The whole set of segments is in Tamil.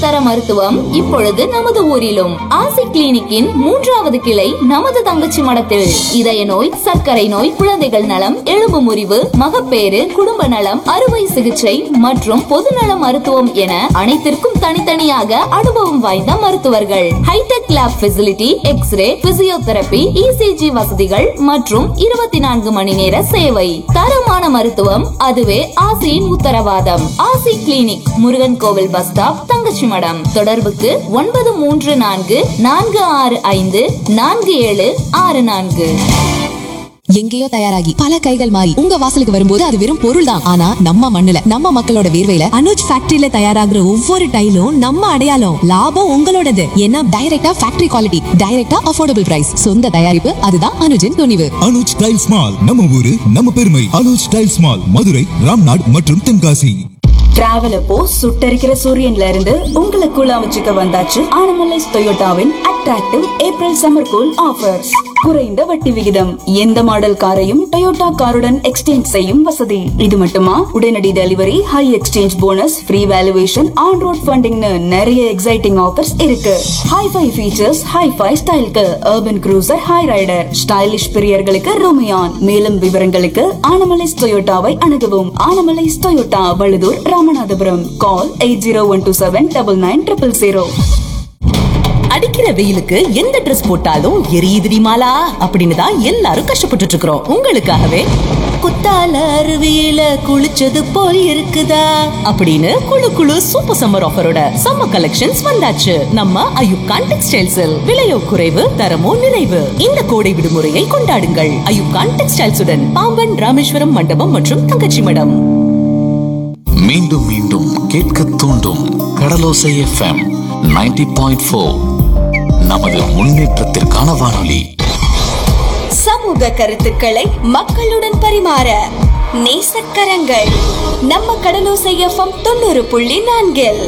உயர்தர மருத்துவம் இப்பொழுது நமது ஊரிலும் ஆசி கிளினிக்கின் மூன்றாவது கிளை நமது தங்கச்சி மடத்தில் இதய நோய் சர்க்கரை நோய் குழந்தைகள் நலம் எலும்பு முறிவு மகப்பேறு குடும்ப நலம் அறுவை சிகிச்சை மற்றும் பொதுநல மருத்துவம் என அனைத்திற்கும் தனித்தனியாக அனுபவம் வாய்ந்த மருத்துவர்கள் hi tech lab facility x ray physiotherapy ECG வசதிகள் மற்றும் இருபத்தி நான்கு மணி நேர சேவை தரமான மருத்துவம் அதுவே ஆசியின் உத்தரவாதம் ஆசி கிளினிக் முருகன் கோவில் பஸ் ஸ்டாப் தங்கச்சி மடம் தொடர்புக்கு ஒன்பது மூன்று நான்கு நான்கு ஆறு ஐந்து நான்கு ஏழு ஆறு நான்கு எங்கேயோ தயாராகி பல கைகள் மாறி உங்க வாசலுக்கு வரும்போது அது வெறும் பொருள் தான் ஆனா நம்ம மண்ணுல நம்ம மக்களோட வேர்வையில அனுஜ் ஃபேக்டரியில தயாராகிற ஒவ்வொரு டைலும் நம்ம அடையாளம் லாபம் உங்களோடது ஏன்னா டைரக்டா ஃபேக்டரி குவாலிட்டி டைரக்டா அஃபோர்டபுள் பிரைஸ் சொந்த தயாரிப்பு அதுதான் அனுஜின் துணிவு அனுஜ் டைல்ஸ் மால் நம்ம ஊரு நம்ம பெருமை அனுஜ் டைல்ஸ் மால் மதுரை ராம்நாட் மற்றும் தென்காசி டிராவல் அப்போ சுட்டரிக்கிற சூரியன்ல இருந்து உங்களை கூல அமைச்சுக்க வந்தாச்சு ஆனமலைஸ் டொயோட்டாவின் attractive April summer cool offers குறைந்த வட்டி விகிதம் எந்த மாடல் காரையும் டொயோட்டா காருடன் எக்ஸ்சேஞ்ச் செய்யும் வசதி இது மட்டுமா உடனடி delivery high exchange bonus free valuation on road ஃபண்டிங்னு நிறைய எக்ஸைட்டிங் ஆஃபர்ஸ் இருக்கு ஹைஃபை ஃபீச்சர்ஸ் ஹைஃபை ஸ்டைலுக்கு urban cruiser Hyryder stylish பிரியர்களுக்கு ரோமியான் மேலும் விவரங்களுக்கு ஆனமலைஸ் டொயோட்டாவை அணுகவும் Anamallais Toyota Valuthur Ramanathapuram call eight zero one two seven double nine triple zero அடிக்கிற வெயிலுக்கு எந்த ட்ரெஸ் போட்டாலும் எரியுதுடி மாலா அப்படின்னு தான் எல்லாரும் கஷ்டப்பட்டுட்டு இருக்கிறோம் உங்களுக்காகவே குத்தால அருவியில குளிச்சது போல் இருக்குதா அப்படின்னு குளு குளு சூப்பர் சம்மர் ஆஃபரோட சம்மர் கலெக்ஷன்ஸ் வந்தாச்சு நம்ம அயுப்கான் டெக்ஸ்டைல்ஸில் விலையோ குறைவு தரமோ நிறைவு இந்த கோடை விடுமுறையை கொண்டாடுங்கள் அயுப்கான் டெக்ஸ்டைல்ஸுடன் பாம்பன் ராமேஸ்வரம் மண்டபம் மற்றும் தங்கச்சி மடம் மீண்டும் மீண்டும் கேட்க தூண்டும் கடலோசை எஃப்எம் 90.4 பாயிண்ட் ஃபோர் நமது முன்னேற்றத்திற்கான வானொலி சமூக கருத்துக்களை மக்களுடன் பரிமாற நேசக்கரங்கள் நம்ம கடலோசை எஃப்எம் தொண்ணூறு புள்ளி நான்கில்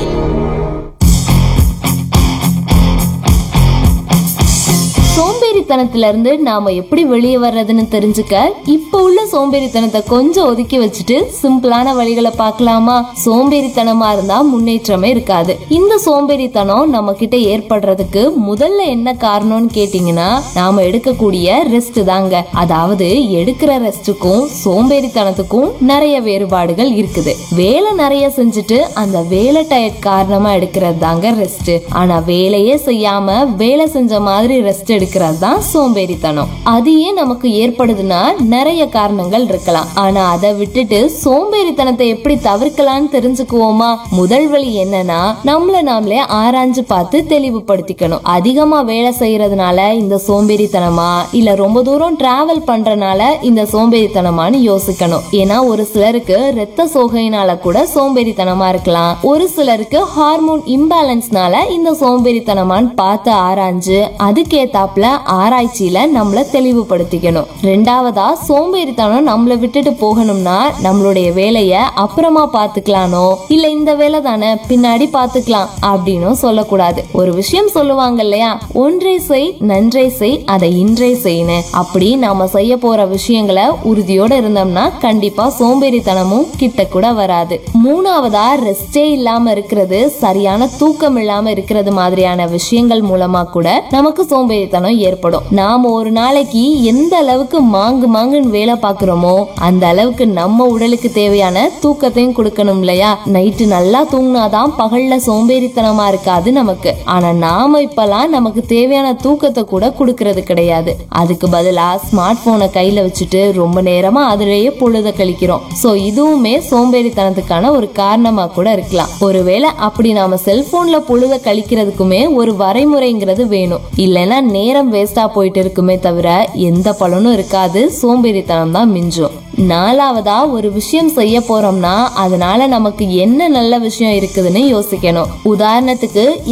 சோம்பேறித்தனத்துல இருந்து நாம எப்படி வெளியே வர்றதுன்னு தெரிஞ்சுக்க இப்ப உள்ள சோம்பேறித்தனத்தை கொஞ்சம் ஒதுக்கி வச்சுட்டு சிம்பிளான வழிகளை பார்க்கலாமா சோம்பேறித்தனமா இருந்தா முன்னேற்றமே இருக்காது இந்த சோம்பேறித்தனம் நம்ம கிட்ட ஏற்படுறதுக்கு முதல்ல என்ன காரணம்னு கேட்டீங்கன்னா நாம எடுக்கக்கூடிய ரெஸ்ட் தாங்க அதாவது எடுக்கிற ரெஸ்ட்டுக்கும் சோம்பேறித்தனத்துக்கும் நிறைய வேறுபாடுகள் இருக்குது வேலை நிறைய செஞ்சுட்டு அந்த வேலை டயர்ட் காரணமா எடுக்கிறது தாங்க ரெஸ்ட் ஆனா வேலையே செய்யாம வேலை செஞ்ச மாதிரி ரெஸ்ட் எடுக்கிறது தான் சோம்பேறித்தனம் அது ஏன் நமக்கு ஏற்படுதுன்னா நிறைய காரணங்கள் இருக்கலாம் ஆனா அதை விட்டுட்டு சோம்பேறித்தனத்தை எப்படி தவிர்க்கலாம்னு தெரிஞ்சுக்குவோமா முதல் வழி என்னன்னா நம்மள நாமளே ஆராய்ஞ்சு பார்த்து தெளிவுபடுத்திக்கணும் அதிகமா வேலை செய்யறதுனால இந்த சோம்பேறித்தனமா இல்ல ரொம்ப தூரம் டிராவல் பண்றனால இந்த சோம்பேறித்தனமான்னு யோசிக்கணும் ஏன்னா ஒரு சிலருக்கு ரத்த சோகையினால கூட சோம்பேறித்தனமா இருக்கலாம் ஒரு சிலருக்கு ஹார்மோன் இம்பேலன்ஸ்னால இந்த சோம்பேறித்தனமான்னு பார்த்து ஆராய்ஞ்சு அதுக்கேத்தாப்புல ஆராய்ச்சியில நம்மள தெளிவுபடுத்திக்கணும் ரெண்டாவதா சோம்பேறித்தனம் நம்மள விட்டுட்டு போகணும்னா நம்மளுடைய வேலைய அப்புறமா பாத்துக்கலானோ இல்ல இந்த வேலை தானே பின்னாடி பாத்துக்கலாம் அப்படின்னும் சொல்லக்கூடாது ஒரு விஷயம் சொல்லுவாங்க இல்லையா ஒன்றை செய் நன்றை செய் அதை இன்றை செய்யு அப்படி நாம செய்ய போற விஷயங்களை உறுதியோட இருந்தோம்னா கண்டிப்பா சோம்பேறித்தனமும் கிட்ட கூட வராது மூணாவதா ரெஸ்டே இல்லாம இருக்கிறது சரியான தூக்கம் இல்லாம இருக்கிறது மாதிரியான விஷயங்கள் மூலமா கூட நமக்கு சோம்பேறித்தனம் ஏற்படும் நாம ஒரு நாளைக்கு எந்த அளவுக்கு மாங்கு மாங்குன்னு வேலை பார்க்கிறோமோ அந்த அளவுக்கு நம்ம உடலுக்கு தேவையான தூக்கத்தையும் கொடுக்கணும் இல்லையா நைட்டு நல்லா தூங்கினாதான் பகல்ல சோம்பேறித்தனமா இருக்காது நமக்கு ஆனா நாம இப்பெல்லாம் நமக்கு தேவையான தூக்கத்தை கூட கொடுக்கறது கிடையாது அதுக்கு பதிலா ஸ்மார்ட் போனை கையில வச்சுட்டு ரொம்ப நேரமா அதுலயே பொழுத கழிக்கிறோம் சோ இதுவுமே சோம்பேறித்தனத்துக்கான ஒரு காரணமா கூட இருக்கலாம் ஒருவேளை அப்படி நாம செல்போன்ல பொழுத கழிக்கிறதுக்குமே ஒரு வரைமுறைங்கிறது வேணும் இல்லைன்னா நேரம் வேஸ்டா போயிட்டு இருக்குமே தவிர எந்த பலனும் இருக்காது சோம்பேறித்தனம் தான் மிஞ்சும் நாலாவதா ஒரு விஷயம் செய்ய போறோம்னா அதனால நமக்கு என்ன நல்ல விஷயம் இருக்குதுன்னு யோசிக்கணும் உதாரணத்துக்கு